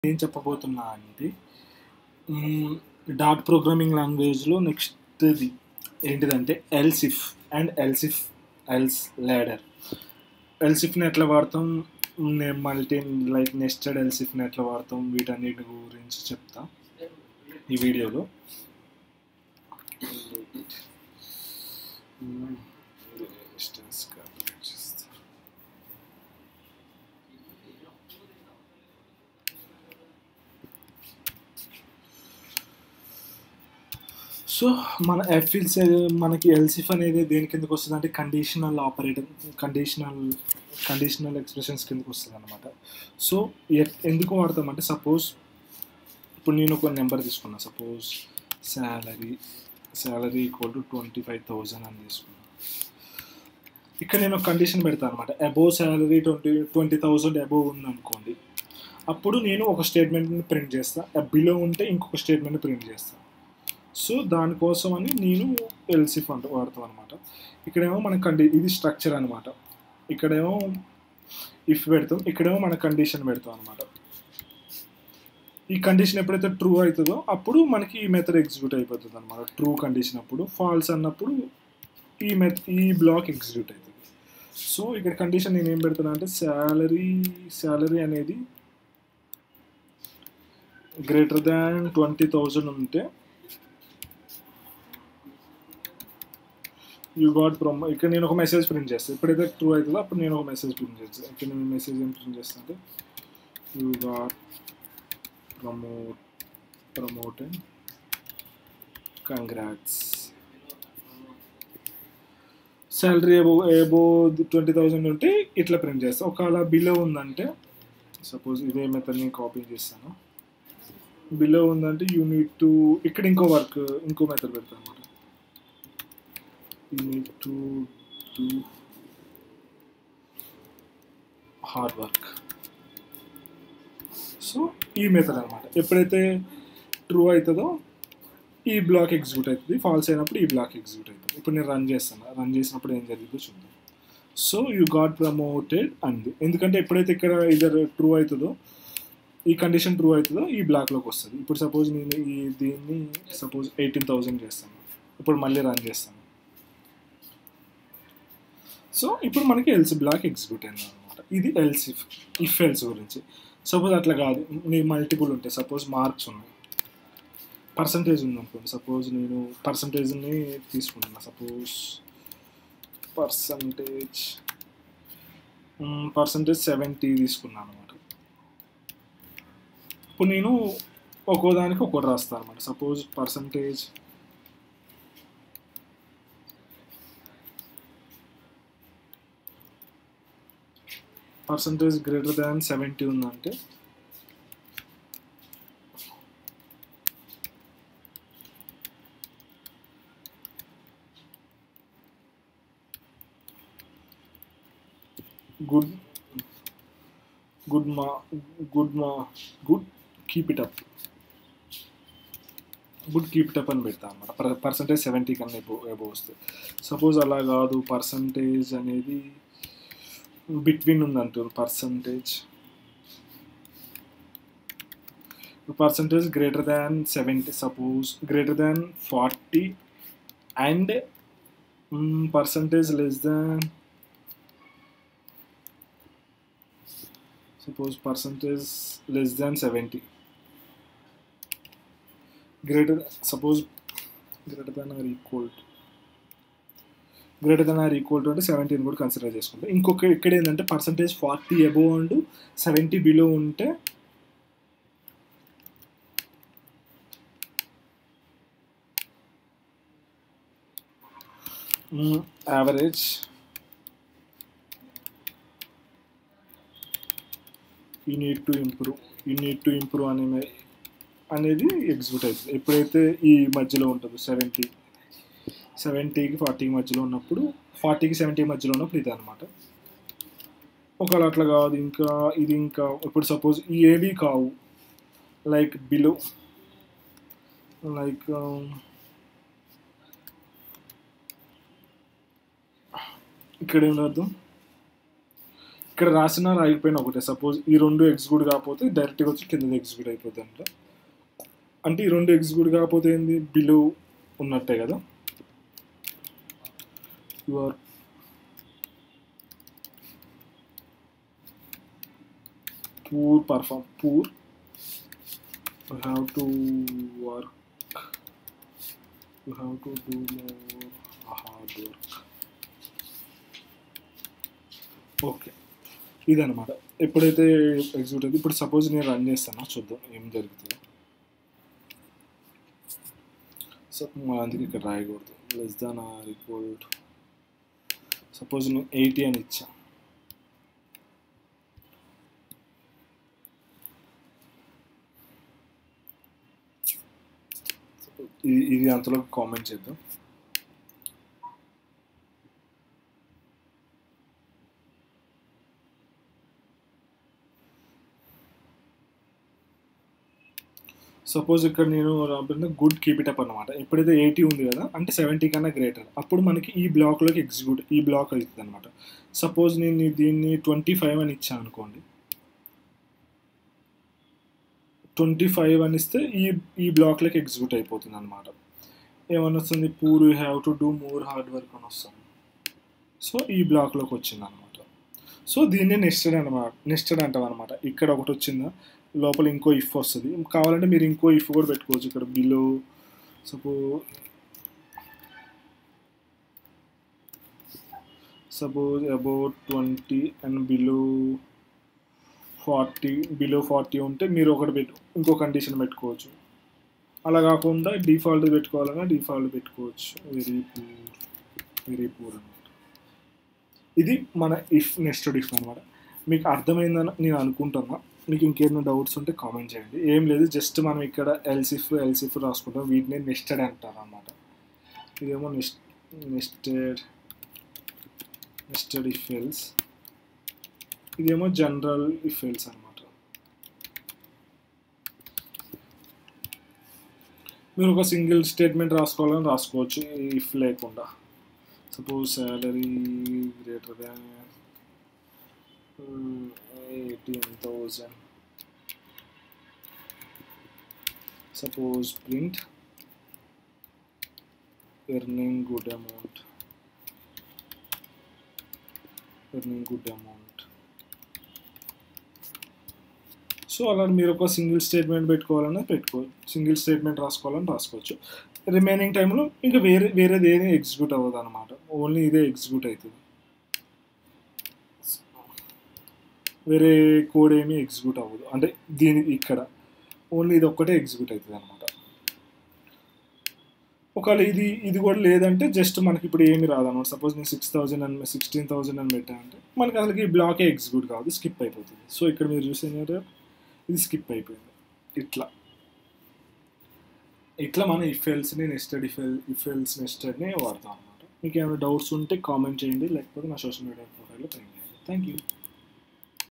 ఏం చెప్పబోతున్నా అంటే dot programming లాంగ్వేజ్లో నెక్స్ట్ది ఏంటిదంటే elif and elif else ladder ఎల్సిఫ్ని ఎట్లా వాడతాం మల్టీ లైక్ నెస్టెడ్ ఎల్సిఫ్ని ఎట్లా వాడతాం వీటన్నిటి గురించి చెప్తా ఈ వీడియోలో డిస్టెన్స్ క్యాల్కులేట్ చేస్తా సో మన ఎఫ్ఇల్స్ మనకి ఎల్సిఫ్ అనేది దేని కిందకి వస్తుంది అంటే conditional operator conditional conditional expressions కిందకి వస్తుంది అనమాట సో ఎందుకు వాడతామంటే సపోజ్ ఇప్పుడు నేను ఒక నెంబర్ తీసుకున్నా suppose salary salary equal to twenty five thousand అని తీసుకున్నాను ఇక్కడ నేను ఒక కండిషన్ పెడతాను అనమాట above salary twenty twenty thousand above ఉందనుకోండి అప్పుడు నేను ఒక స్టేట్మెంట్ని ప్రింట్ చేస్తాను బిలో ఉంటే ఇంకొక స్టేట్మెంట్ని ప్రింట్ చేస్తాను సో దానికోసం అని నేను ఎల్సిఫ్ అంట వాడతాం అనమాట ఇక్కడేమో మన కండి ఇది స్ట్రక్చర్ అనమాట ఇక్కడేమో ఇఫ్ పెడతాం ఇక్కడేమో మన కండిషన్ పెడతాం అనమాట ఈ కండిషన్ ఎప్పుడైతే ట్రూ అవుతుందో అప్పుడు మనకి ఈ మెథడ్ ఎగ్జిక్యూట్ అయిపోతుంది అనమాట ట్రూ కండిషన్ అప్పుడు ఫాల్స్ అన్నప్పుడు ఈ మెథ ఈ బ్లాక్ ఎగ్జిక్యూట్ అవుతుంది సో ఇక్కడ కండిషన్ నేను ఏం పెడుతున్నా అంటే శాలరీ శాలరీ అనేది గ్రేటర్ దాన్ ట్వంటీ థౌజండ్ ఉంటే యూ గాట్ ప్రొమో ఇక్కడ నేను ఒక మెసేజ్ ప్రింట్ చేస్తాను ఎప్పుడైతే ట్రూ అవుతుందో అప్పుడు నేను ఒక మెసేజ్ ప్రింట్ చేస్తాను ఇక్కడ నేను మెసేజ్ ఏం ప్రింట్ చేస్తాను అంటే you got promote promoted congrats salary above above twenty thousand ఉంటే ఇట్లా ప్రింట్ చేస్తాను ఒకవేళ బిలో ఉందంటే సపోజ్ ఇదే మెథడ్ని కాపీ చేస్తాను బిలో ఉందంటే యూ నీడ్ టు ఇక్కడ ఇంకో వర్క్ ఇంకో మెథడ్ పెడతాను అనమాట you need to do hard work so ఈ మెథడ్ అనమాట ఎప్పుడైతే ట్రూ అవుతుందో ఈ బ్లాక్ ఎగ్జిక్యూట్ అవుతుంది ఫాల్స్ అయినప్పుడు ఈ బ్లాక్ ఎగ్జిక్యూట్ అవుతుంది ఇప్పుడు నేను రన్ చేస్తాను రన్ చేసినప్పుడు ఏం జరిగిందో చూద్దాం సో యూ గాట్ ప్రమోటెడ్ అంది ఎందుకంటే ఎప్పుడైతే ఇక్కడ ఇదర్ ట్రూ అవుతుందో ఈ కండిషన్ ట్రూ అవుతుందో ఈ బ్లాక్లోకి వస్తుంది ఇప్పుడు సపోజ్ నేను ఈ దీన్ని సపోజ్ ఎయిటీన్ థౌజండ్ చేస్తాను ఇప్పుడు మళ్ళీ రన్ చేస్తాను సో ఇప్పుడు మనకి ఎల్సి బ్లాక్ ఎగ్జిక్యూట్ అయింది అనమాట ఇది ఎల్సి ఇఫ్ ఎల్స్ గురించి సపోజ్ అట్లా కాదు నీ మల్టిపుల్ ఉంటాయి సపోజ్ మార్క్స్ ఉన్నాయి పర్సంటేజ్ ఉంది అనుకోండి సపోజ్ నేను పర్సంటేజ్ని తీసుకుంటున్నా సపోజ్ పర్సంటేజ్ పర్సంటేజ్ సెవెంటీ తీసుకున్నాను అనమాట ఇప్పుడు నేను ఒక్కో దానికి ఒక్కోటి రాస్తాను అనమాట suppose percentage percentage greater than seventy ఉందంటే గుడ్ గుడ్ మా గుడ్ మా good keep it up good keep it up అని పెడతాను అనమాట పర్సంటేజ్ సెవెంటీ కన్నా ఎబో ఎబో వస్తుంది సపోజ్ అలా కాదు పర్సంటేజ్ అనేది బిట్వీన్ ఉందంటారు percentage percentage greater than seventy suppose greater than forty and percentage less than suppose percentage less than seventy greater suppose greater than or equal to greater than or equal to అంటే seventeen కూడా consider చేసుకుంటాం ఇంకొక ఇక్కడ ఏంటంటే percentage forty above and seventy below ఉంటే average you need to improve you need to improve అనే అనేది execute అవుతుంది ఎప్పుడైతే ఈ మధ్యలో ఉంటుందో సెవెంటీ సెవెంటీకి ఫార్టీకి మధ్యలో ఉన్నప్పుడు ఫార్టీకి సెవెంటీ మధ్యలో ఉన్నప్పుడు ఇది అనమాట ఒకవేళ అట్లా కాదు ఇంకా ఇది ఇంకా ఇప్పుడు సపోజ్ ఈ ఏవి కావు లైక్ బిలో లైక్ ఇక్కడ ఏం రాద్దాం ఇక్కడ రాసిన రాయకపోయినా ఒకటే సపోజ్ ఈ రెండు ఎగ్జిక్యూట్ కాకపోతే డైరెక్ట్గా వచ్చి కింద ఎగ్జిక్యూట్ అయిపోతుంది అంటే అంటే ఈ రెండు ఎగ్జిక్యూట్ కాకపోతే ఏంది బిలో ఉన్నట్టే కదా your poor perform poor you have to work you have to do more hard work okay ఇదనమాట ఎప్పుడైతే ఎగ్జిక్యూట్ అయితే ఇప్పుడు సపోజ్ నేను రన్ చేస్తాను చూద్దాం ఏం జరుగుతుందో సో మన అందుకే ఇక్కడ రాయకూడదు less than or equal to suppose నేను ఎయిటీ అని ఇచ్చా ఇది ఇది అంతలో కామెంట్ చేద్దాం సపోజ్ ఇక్కడ నేను రాబోతున్న గుడ్ కీప్ ఇట్ అప్ అనమాట ఎప్పుడైతే ఎయిటీ ఉంది కదా అంటే సెవెంటీ కన్నా గ్రేటర్ అప్పుడు మనకి ఈ బ్లాక్లోకి ఎగ్జిక్యూట్ ఈ బ్లాక్ అవుతుంది అనమాట సపోజ్ నేను దీన్ని ట్వంటీ ఫైవ్ అని ఇచ్చాను అనుకోండి ట్వంటీ ఫైవ్ అని ఇస్తే ఈ ఈ బ్లాక్లోకి ఎగ్జిక్యూట్ అయిపోతుంది అనమాట ఏమని వస్తుంది poor you have to do more hard work అని వస్తుంది సో ఈ బ్లాక్లోకి వచ్చింది అనమాట సో దీన్నే నెస్టెడ్ అనమాట నెస్టెడ్ అంటాం అనమాట ఇక్కడ ఒకటి వచ్చిందా లోపల ఇంకో ఇఫ్ వస్తుంది కావాలంటే మీరు ఇంకో ఇఫ్ కూడా పెట్టుకోవచ్చు ఇక్కడ below suppose suppose about twenty and below forty below forty ఉంటే మీరు ఒకటి పెట్టు ఇంకో కండిషన్ పెట్టుకోవచ్చు అలా కాకుండా డిఫాల్ట్ పెట్టుకోవాలన్నా డిఫాల్ట్ పెట్టుకోవచ్చు వెరీ పూర్ వెరీ పూర్ అనమాట ఇది మన ఇఫ్ నెక్స్ట్ ఇఫ్ అనమాట మీకు అర్థమైందని నేను అనుకుంటున్నా మీకు ఇంకేమైనా డౌట్స్ ఉంటే కామెంట్ చేయండి ఏం లేదు జస్ట్ మనం ఇక్కడ ఎల్సిఫ్ ఎల్సిఫ్ రాసుకుంటాం వీటిని నెస్టెడ్ అంటారు అనమాట ఇదేమో nest nested nested if else ఇదేమో జనరల్ ఇఫ్ ఎల్స్ అనమాట మీరు ఒక సింగిల్ స్టేట్మెంట్ రాసుకోవాలని రాసుకోవచ్చు ఇఫ్ లేకుండా suppose salary greater than eighteen thousand suppose print earning good amount earning good amount so అలా మీరు ఒక సింగిల్ స్టేట్మెంట్ పెట్టుకోవాలన్నా పెట్టుకోవచ్చు సింగిల్ స్టేట్మెంట్ రాసుకోవాలని రాసుకోవచ్చు రిమైనింగ్ టైంలో ఇంకా వేరే వేరేది ఏది ఎగ్జిక్యూట్ అవ్వదు అనమాట ఓన్లీ ఇదే ఎగ్జిక్యూట్ అవుతుంది వేరే కోడ్ ఏమీ ఎగ్జిక్యూట్ అవ్వదు అంటే దీని ఇక్కడ ఓన్లీ ఇది ఒక్కటే ఎగ్జిక్యూట్ అవుతుంది అనమాట ఒకవేళ ఇది ఇది కూడా లేదంటే జస్ట్ మనకి ఇప్పుడు ఏమి రాదన్నమాట సపోజ్ నేను సిక్స్ థౌజండ్ అని సిక్స్టీన్ థౌజండ్ అని పెట్టానంటే మనకి అసలు ఈ బ్లాకే ఎగ్జిక్యూట్ కాదు స్కిప్ అయిపోతుంది సో ఇక్కడ మీరు చూసేది ఇది స్కిప్ అయిపోయింది ఇట్లా ఇట్లా మనం ఇఫెల్స్ని నెస్టెడ్ ఇఫెల్ ఇఫెల్స్ నెస్టెడ్ని వాడతాం అనమాట మీకు ఏమైనా డౌట్స్ ఉంటే కామెంట్ చేయండి లేకపోతే నా సోషల్ మీడియా ప్రొఫైల్లో ట్రైన్ చేయండి థ్యాంక్ యూ